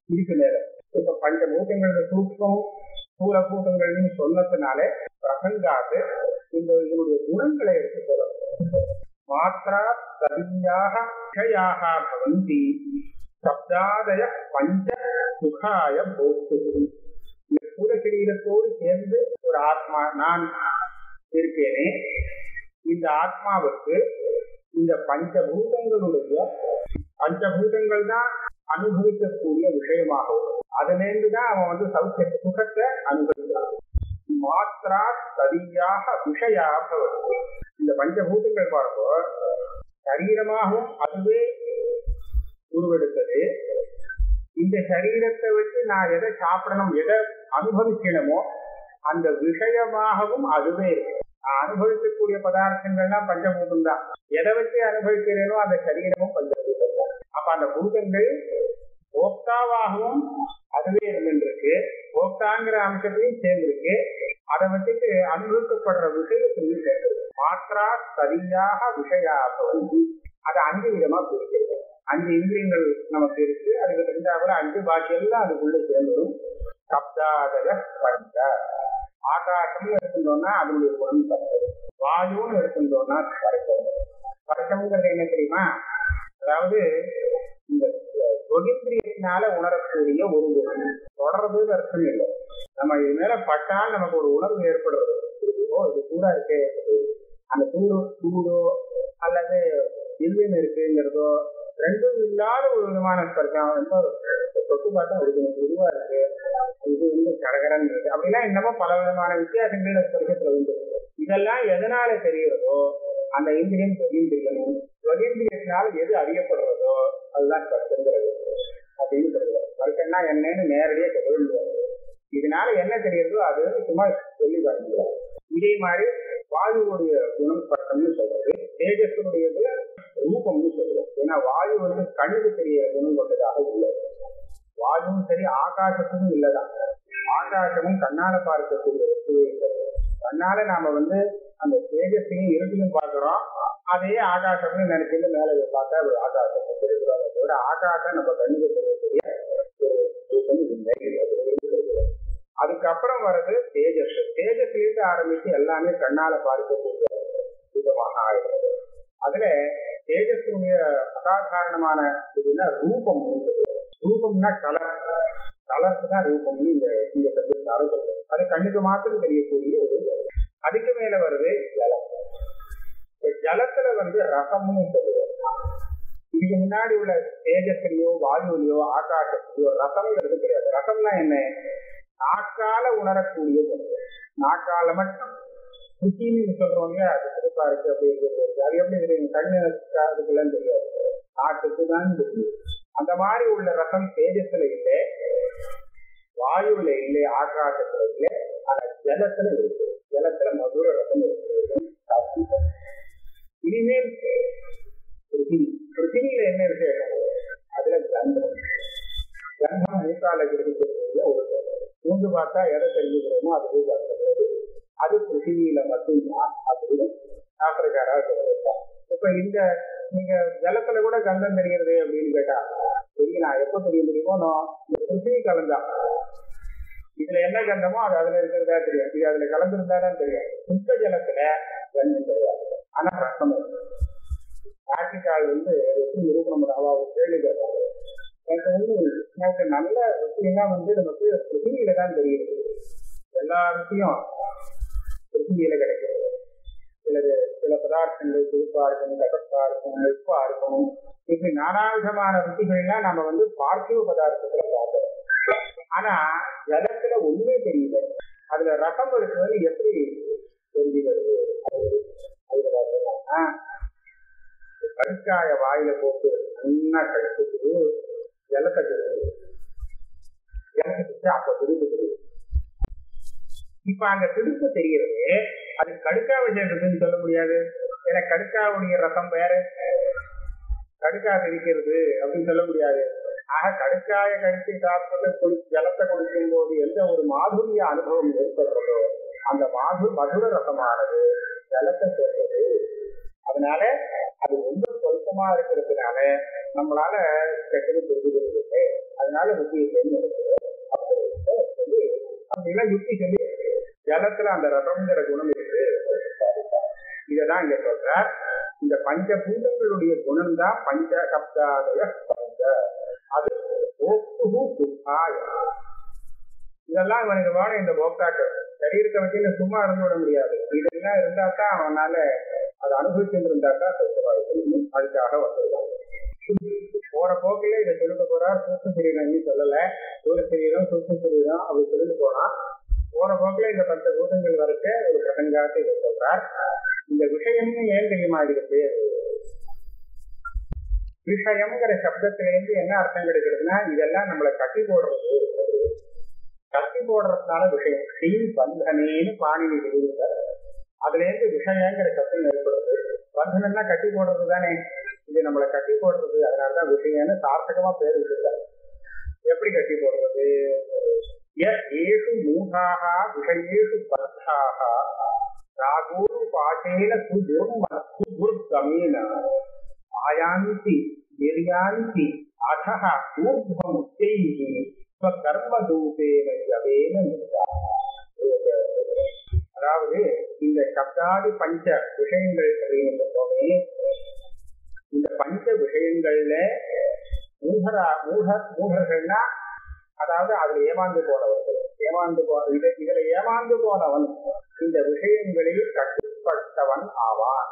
இதுக்கு மேல இப்ப பஞ்சபூதங்களோட சூக்மம் ஸ்தூலபூதங்கள்னு சொன்னதுனாலே பிரசங்காது இந்த இதனுடைய குணங்களை எடுத்து சொல்லணும் மாத்ரா சதியாக விஷயாக பவந்தி சப்தாதய பஞ்ச சுகாய போக்கு இந்த ஸ்தூல சரீரத்தோடு சேர்ந்து ஒரு ஆத்மா நான் இருக்கேனே இந்த ஆத்மாவுக்கு இந்த பஞ்சபூதங்களுடைய பஞ்சபூதங்கள் தான் அனுபவிக்கக்கூடிய விஷயமாகும் அதிலிருந்து தான் அவன் வந்து சௌக்கிய சுகத்தை அனுபவிக்கிறான் மாத்ரா சரியாக விஷயாக இந்த பஞ்சபூதங்கள் பார்ப்போ சரீரமாகவும் அதுவே உருவெடுத்தது இந்த சரீரத்தை வச்சு நான் எதை சாப்பிடணும் எதை அனுபவிக்கணுமோ அந்த விஷயமாகவும் அதுவே இருக்கு நான் அனுபவிக்கக்கூடிய பதார்த்தங்கள்லாம் பஞ்சபூதம் தான் எதை வச்சு அனுபவிக்கிறேனோ அந்த சரீரமும் பஞ்சபூதம் தான் அப்ப அந்த பூதங்கள் போக்தாவாகவும் அதுவே இருந்துருக்கு போக்தாங்கிற அம்சத்தையும் சேர்ந்திருக்கு அதை வச்சுட்டு அனுபவிக்கப்படுற விஷயத்திலையும் சேர்ந்திருக்கு மாத்ரா சரியாக விஷயாக வந்து அதை அஞ்சு விதமா பிரிக்கிறது அஞ்சு இந்திரியங்கள் நமக்கு இருக்கு அதுக்கு ரெண்டாவது அஞ்சு பாக்கி எல்லாம் அதுக்குள்ள சேர்ந்துடும் சப்தாதக பஞ்ச ஆகாசம்னு எடுத்துட்டோம்னா அதனுடைய குணம் பத்தது வாயுன்னு எடுத்துட்டோம்னா பரக்கம் பரக்கம்ங்கிறது என்ன தெரியுமா அதாவது இந்த தொகிந்திரியத்தினால உணரக்கூடிய ஒரு குணம் தொடர்றதுன்னு அர்த்தம் இல்லை நம்ம இது மேல பட்டால் நமக்கு ஒரு உணர்வு ஏற்படுறது ஓ இது சூடா இருக்கே அந்த சூடு சூடோ அல்லது இல்லைன்னு இருக்குங்கிறதோ ரெண்டும் இல்லாத ஒரு விதமான ஸ்பர்க்கம் ரொம்ப தொட்டு பார்த்தா இது இதுவா இருக்கு இது வந்து கடகரன் இருக்கு அப்படின்னா என்னமோ பல விதமான வித்தியாசங்கள் ஸ்பர்க்கத்துல வந்து இதெல்லாம் எதனால தெரிகிறதோ அந்த இந்திரியம் தொகீந்திரியம் தொகீந்திரியத்தினால எது அறியப்படுறதோ அதுதான் ஸ்பர்க்கங்கிறது அப்படின்னு சொல்லுவோம் ஸ்பர்க்கம்னா என்னன்னு நேரடியாக சொல்ல இதனால என்ன தெரியுறதோ அது சும்மா சொல்லி பாருங்க இதே மாதிரி வாயுவுடைய குணம் பட்டம்னு சொல்றது தேஜஸனுடையது ரூபம்னு சொல்லுவோம் ஏன்னா வாயு வந்து கண்ணுக்கு தெரிய குணம் கொண்டதாக இல்லை வாயுவும் சரி ஆகாசத்துக்கும் இல்லதான் ஆகாசமும் கண்ணால பார்க்கக்கூடிய வஸ்துவே இல்லை கண்ணால நாம வந்து அந்த தேஜஸையும் இருட்டையும் பார்க்கிறோம் அதையே ஆகாசம்னு நினைச்சிட்டு மேல பார்த்தா அது ஆகாசத்தை தெரிவிக்கிறோம் தவிர ஆகாசம் நம்ம கண்ணுக்கு தெரியக்கூடிய அதுக்கப்புறம் வர்றது தேஜஸ் தேஜஸ்லேருந்து ஆரம்பிச்சு எல்லாமே கண்ணால பார்க்கக்கூடிய விதமாக ஆயிடுறது அதுல தேஜஸுடைய அசாதாரணமான இதுனா ரூபம் ரூபம்னா கலர் கலருக்கு தான் ரூபம்னு இந்த இந்த சப்தத்தால சொல்றது அது கண்ணுக்கு மாத்திரம் தெரியக்கூடிய ஒரு அதுக்கு மேல வருது ஜலம் ஜலத்துல வந்து ரசம்னு சொல்லுவோம் இதுக்கு முன்னாடி உள்ள தேஜஸ்லயோ வாயுலையோ ஆகாசத்திலையோ ரசம்ங்கிறது கிடையாது ரசம்னா என்ன நாக்கால உணரக்கூடிய நாக்கால மட்டும் ருச்சின்னு சொல்றோம் இல்லையா அது சிறப்பா இருக்கு அப்படிங்கிறது அது எப்படி தெரியும் கண்ணு அதுக்கெல்லாம் தெரியாது நாட்டுக்கு தான் தெரியும் அந்த மாதிரி உள்ள ரசம் தேஜஸ்ல இல்லை வாயுல இல்லை ஆகாசத்துல இல்லை ஆனா ஜலத்துல இருக்கு ஜலத்துல மதுர ரசம் இருக்கு இனிமேல் பிருத்திவி பிருத்திவியில என்ன விசேஷம் அதுல கந்தம் கந்தம் மூக்கால இருக்கக்கூடிய ஒரு மூன்று பார்த்தா எதை தெரிஞ்சுக்கிறோமோ அதுவே கந்தம் அது பிருத்திவியில மட்டும்தான் அப்படின்னு சாஸ்திரக்காரா சொல்லியிருக்காங்க இப்ப இந்த நீங்க ஜலத்துல கூட கந்தம் தெரிகிறது அப்படின்னு கேட்டா தெரியல எப்ப தெரிய முடியுமோ இந்த பிருத்திவி கலந்தா இதுல என்ன கந்தமோ அது அதுல இருக்கிறதா தெரியும் இது அதுல கலந்துருந்தா தான் தெரியும் சுத்த ஜலத்துல கந்தம் தெரியாது ஆனா ரசம் ஆட்டிக்கால் வந்து எப்படி நிரூபணம் அவாவு கேள்வி கேட்டாங்க எனக்கு வந்து எனக்கு நல்ல விஷயம்லாம் வந்து நமக்கு பிருத்திவியில தான் தெரியுது எல்லா விஷயம் பிருத்திவியில கிடைக்கிறது சிலது சில பதார்த்தங்கள் துடுப்பா இருக்கணும் கசப்பா இருக்கணும் நெருப்பா இருக்கணும் இப்படி நானாவிதமான ருச்சிகள்லாம் நம்ம வந்து பார்த்திவ பதார்த்தத்துல பார்க்கிறோம் ஆனா ஜலத்துல ஒண்ணுமே தெரியல அதுல ரசம் இருக்கிறது எப்படி தெரிஞ்சுக்கிறது அதுல பார்த்தோம்னா கடுக்காய வாயில போட்டு நல்லா கடுத்துட்டு ஜலத்தை தெரியுது ஜலத்தை அப்ப தெரியுது இப்ப அங்க திருப்பு தெரியறது அது கடுக்கா விஷயத்துன்னு சொல்ல முடியாது ஏன்னா கடுக்காவுடைய ரசம் வேற கடுக்கா தெரிக்கிறது அப்படின்னு சொல்ல முடியாது ஆக கடுக்காய கடுத்து சாப்பிட்டு குடி ஜலத்தை குடிக்கும் போது எந்த ஒரு மாதுரிய அனுபவம் ஏற்படுறதோ அந்த மாது மதுர ரசமானது ஜலத்தை சேர்ந்தது அதனால அது ரொம்ப சொற்பமா இருக்கிறதுனால நம்மளால கெட்டது தெரிஞ்சுக்கிறது இல்லை அதனால புத்தியை தேர்ந்தெடுக்கிறது அப்படின்னு சொல்லி அப்படிலாம் யுக்தி சொல்லி ஜலத்துல அந்த ரசம்ங்கிற குணம் இருக்கு இததான் இங்க சொல்றார் இந்த பஞ்சபூதங்களுடைய குணம் தான் பஞ்ச சப்தாதய பஞ்ச அது ஓப்புகு சுகாய இதெல்லாம் இவனுக்கு வேணும் இந்த போக்தாக்கள் சரீரத்தை வச்சு சும்மா இருந்து விட முடியாது இதெல்லாம் இருந்தா தான் அவனால அதை அனுபவிச்சுட்டு இருந்தா தான் சத்துவாய்ப்பு அதுக்காக வந்திருக்கான் போற போக்கில இதை சொல்லிட்டு போறார் சூத்த சரீரம் சொல்லல சூரிய சரீரம் சூத்த சரீரம் அப்படி சொல்லிட்டு போனா போற போக்கில இந்த பஞ்ச பூதங்கள் வரைக்க ஒரு பிரசங்காத்து இதை சொல்றார் இந்த விஷயம்னு ஏன் தெரியுமா இதுக்கு பேர் விஷயம்ங்கிற சப்தத்திலேருந்து என்ன அர்த்தம் கிடைக்கிறதுனா இதெல்லாம் நம்மளை கட்டி போடுறது கட்டி போடுறதுனால விஷயம் ஸ்ரீ பந்தனேன்னு பாணினி தெரிவித்தார் அதுல இருந்து விஷயங்கிற சப்தம் ஏற்படுறது பந்தனம்னா கட்டி போடுறது தானே இது நம்மளை கட்டி போடுறது அதனாலதான் விஷயம்னு சார்த்தகமா பேர் வச்சிருக்காரு எப்படி கட்டி போடுறது ஏஷு மூகாக விஷயேஷு பந்தாக ராகோரு பாசேன சுதுர்கமேன ஆயாந்தி நிர்யாந்தி அடஹ ஊர்வமுச்சைஹி ஸ்வகர்மதூபேன ஜவேன அதாவது இந்த சப்தாதி பஞ்ச விஷயங்கள் அப்படின்னு சொன்னோமே இந்த பஞ்ச விஷயங்கள்ல மூகரா மூக மூகர்கள்னா அதாவது அதுல ஏமாந்து போனவர்கள் ஏமாந்து போ இதை இதுல ஏமாந்து போனவன் இந்த விஷயங்களில் கட்டுப்பட்டவன் ஆவான்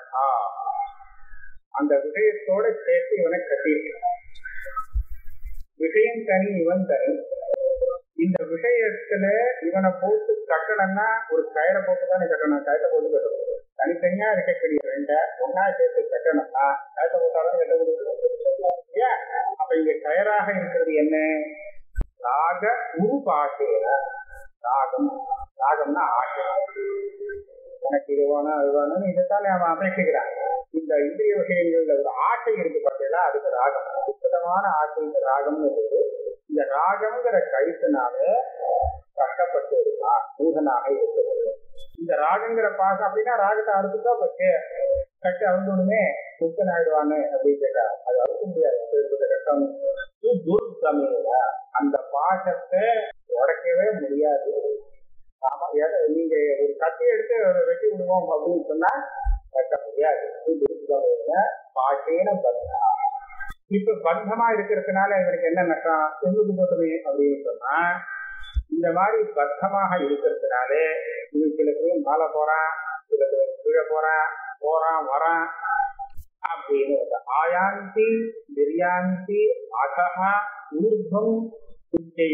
அந்த விஷயத்தோட சேர்த்து இவனை கட்டியிருக்கிறான் விஷயம் தனி இவன் தனி இந்த விஷயத்துல இவனை போட்டு கட்டணும்னா ஒரு கயிறை போட்டு தானே கட்டணும் கயிறை போட்டு கட்டணும் தனித்தனியா இருக்கக்கூடிய ரெண்ட ஒன்னா சேர்த்து கட்டணும்னா கயிறை போட்டாலும் கட்ட முடியும் ஏன் அப்ப இங்க கயராக இருக்கிறது என்ன ராக உருபாசேன ராகம் ராகம்னா ஆசை எனக்கு இது வேணும் அது வேணும்னு இதைத்தானே அவன் அபேட்சிக்கிறான் இந்த இந்திரிய விஷயங்கள்ல ஒரு ஆசை இருக்கு பார்த்தீங்களா அதுக்கு ராகம் சுத்தமான ஆசை இந்த ராகம்னு இருக்கு இந்த ராகம்ங்கிற கழுத்துனால கஷ்டப்பட்டு இருக்கான் மூகனாக இருக்கிறது இந்த ராகங்கிற பாசம் அப்படின்னா ராகத்தை அறுத்துட்டா பச்சை கட்டு அவுந்தோடுமே முக்கன் ஆயிடுவானு அப்படின்னு கேட்டா அது அறுக்க முடியாது கஷ்டம் துர்கமேல அந்த பாசத்தை உடைக்கவே முடியாது ஆமா நீங்க ஒரு கத்தி எடுத்து வெட்டி விடுவோம் அப்படின்னு சொன்னா கட்ட முடியாது பாசேன பந்தா இப்ப பந்தமா இருக்கிறதுனால இவனுக்கு என்ன நஷ்டம் சொல்லுக்கு போட்டுமே அப்படின்னு சொன்னா இந்த மாதிரி பத்தமாக இருக்கிறதுனால இவன் சில பேர் மேல போறான் சில பேர் கீழே போறான் போறான் வரான் அப்படின்னு ஆயாந்தி நிர்யாந்தி அகஹா ஊர்வம் உச்சை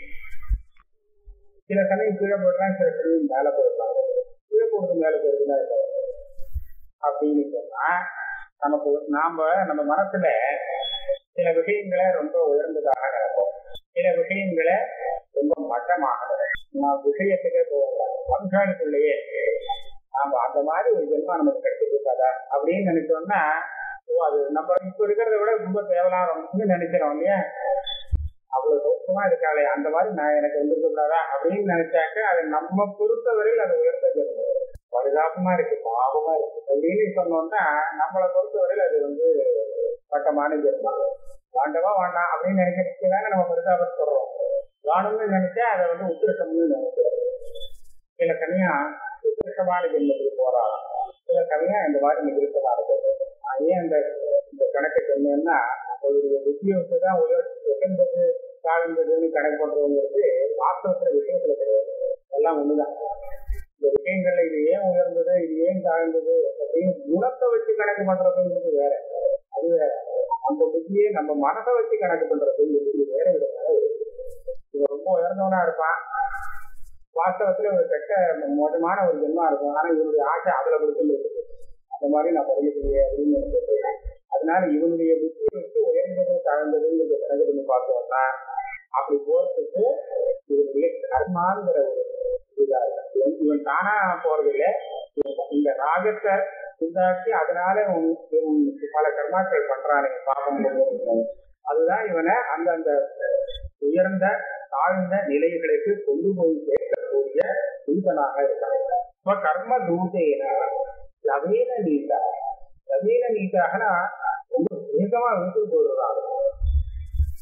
சில சமயம் கீழே போடுறான் சில சமயம் மேல போடுறாங்க கீழே போடுறது மேல போடுறதுனா அப்படின்னு சொன்னா நமக்கு நாம நம்ம மனசுல சில விஷயங்களை ரொம்ப உயர்ந்ததாக நடக்கும் சில விஷயங்களை ரொம்ப மட்டமாக நான் விஷயத்துக்கே போகலாம் வம்சானுக்குள்ளேயே நாம அந்த மாதிரி ஒரு ஜென்மா நமக்கு கிடைச்சிருக்காதா அப்படின்னு நினைச்சோம்னா அது நம்ம இப்ப இருக்கிறத விட ரொம்ப தேவலாம்னு நினைக்கிறோம் இல்லையா அவ்வளவு சௌக்கியமா இருக்காளே அந்த மாதிரி நான் எனக்கு வந்திருக்க கூடாதா அப்படின்னு நினைச்சாக்க அது நம்ம பொறுத்தவரையில் அது உயர்ந்த ஜென்மம் பரிதாபமா இருக்கு பாவமா இருக்கு அப்படின்னு சொன்னோம்னா நம்மளை பொறுத்தவரையில் அது வந்து பட்டமான ஜென்மம் வாண்டவா வேண்டாம் அப்படின்னு நினைக்கிறதுக்கு தானே நம்ம பரிதாபப்படுறோம் வாணும்னு நினைச்சா அதை வந்து உத்திரசம்னு நினைக்கிறோம் சில சமயம் உத்திரசமான ஜென்மத்துக்கு போறாங்க சில சமயம் இந்த மாதிரி நிகழ்த்தமா இருக்குது ஏன் அந்த இந்த கணக்கு சொன்னேன்னா அவருடைய புத்தியை வச்சு தான் உயர் உயர்ந்தது தாழ்ந்ததுன்னு கணக்கு பண்றவங்கிறது வாஸ்தவத்துல விஷயத்துல கிடையாது எல்லாம் ஒண்ணுதான் இந்த விஷயங்கள்ல இது ஏன் உயர்ந்தது இது ஏன் தாழ்ந்தது அப்படின்னு குணத்தை வச்சு கணக்கு பண்றதுங்கிறது வேற அது வேற அந்த புத்தியை நம்ம மனசை வச்சு கணக்கு பண்றதுங்கிறது வேற விதமாக இவன் ரொம்ப உயர்ந்தவனா இருப்பான் வாஸ்தவத்துல ஒரு கெட்ட மோசமான ஒரு ஜென்மா இருக்கும் ஆனா இவனுடைய ஆசை அதுல கொடுத்து இருக்குது அந்த மாதிரி நான் படிக்கக்கூடிய அப்படின்னு சொல்றேன் அதனால இவனுடைய புத்தியை வச்சு உயர்ந்தது தாழ்ந்ததுன்னு கணக்கு பண்ணி பார்த்தோம்னா அப்படி போறதுக்கு இவனுடைய கர்மாங்கிற ஒரு இவன் தானா போறதில்ல இந்த ராகத்தை உண்டாக்கி அதனால பல கர்மாக்கள் பண்றானே பாபம் அதுதான் இவனை அந்தந்த உயர்ந்த தாழ்ந்த நிலைகளுக்கு கொண்டு போய் சேர்க்கக்கூடிய தூதனாக இருக்கான் இப்ப கர்ம தூதேன ரவீன நீட்டா ரவீன நீட்டாகனா ரொம்ப வேகமா விட்டு போடுறாங்க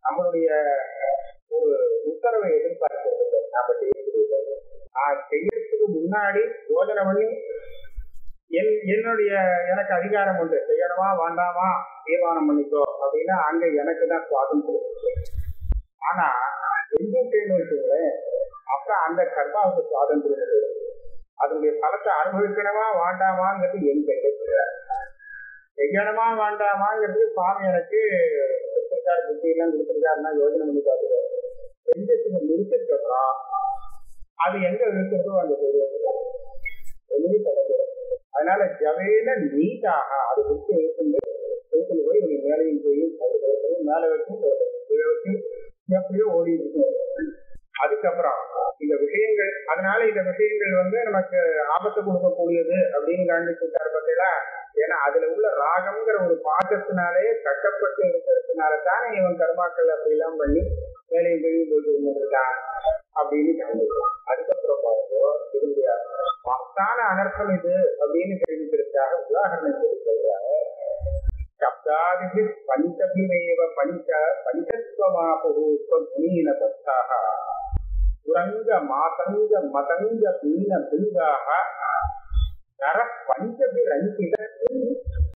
நம்மளுடைய ஒரு உத்தரவை எதிர்பார்க்கிறது இல்லை நாம செய்யக்கூடியது ஆஹ் செய்யறதுக்கு முன்னாடி யோஜனை பண்ணி என் என்னுடைய எனக்கு அதிகாரம் உண்டு செய்யணுமா வேண்டாமா தீர்மானம் பண்ணிக்கோ அப்படின்னா அங்க எனக்கு தான் சுவாதந்திரம் ஆனா இந்துக்கேன்னு வச்சுங்களேன் அப்ப அந்த கர்மாவுக்கு சுவாதந்திரம் இருக்கு அதனுடைய பலத்தை அனுபவிக்கணுமா வேண்டாமாங்கிறது என் கையில செய்யணுமா வேண்டாமாங்கிறது சுவாமி எனக்கு கொடுத்திருக்காரு புத்தி எல்லாம் கொடுத்திருக்காருன்னா யோசனை பண்ணி பார்த்துருக்காரு செஞ்சதுக்கு நிறுத்திட்டு அப்புறம் அது எங்க இருக்கிறதோ அங்க போயிடும் வெளியே தொடங்குது அதனால ஜவேன நீட்டாக அது விட்டு இழுத்துண்டு இழுத்துட்டு போய் இவங்க மேலையும் போய் அது கொடுக்கணும் மேல வச்சும் கொடுக்கணும் கீழே வச்சு எப்படியோ ஓடி இருக்கும் அதுக்கப்புறம் இந்த விஷயங்கள் அதனால இந்த விஷயங்கள் வந்து நமக்கு ஆபத்து கொடுக்கக்கூடியது அப்படின்னு காண்பிச்சுட்டாரு பார்த்தீங்களா ஏன்னா அதுல உள்ள ராகம்ங்கிற ஒரு பாட்டத்தினாலே கட்டப்பட்டு இருக்கிறதுனால தானே இவன் கர்மாக்கள் அப்படி எல்லாம் பண்ணி வேலையும் வெளியும் போயிட்டு இருந்திருக்கான் அப்படின்னு காண்பிக்கலாம் அதுக்கப்புறம் பாருங்க இதனுடைய மகத்தான அனர்த்தம் இது அப்படின்னு தெரிவிக்கிறதுக்காக உதாரணம் கொடுக்கிறாங்க சப்தாதிபி பஞ்சபிமேவ பஞ்ச பஞ்சத்வமாபூஸ்வீன தத்தாக சுரங்க மாதங்க மதங்க பீன பிங்காக நர பஞ்சபிரங்கித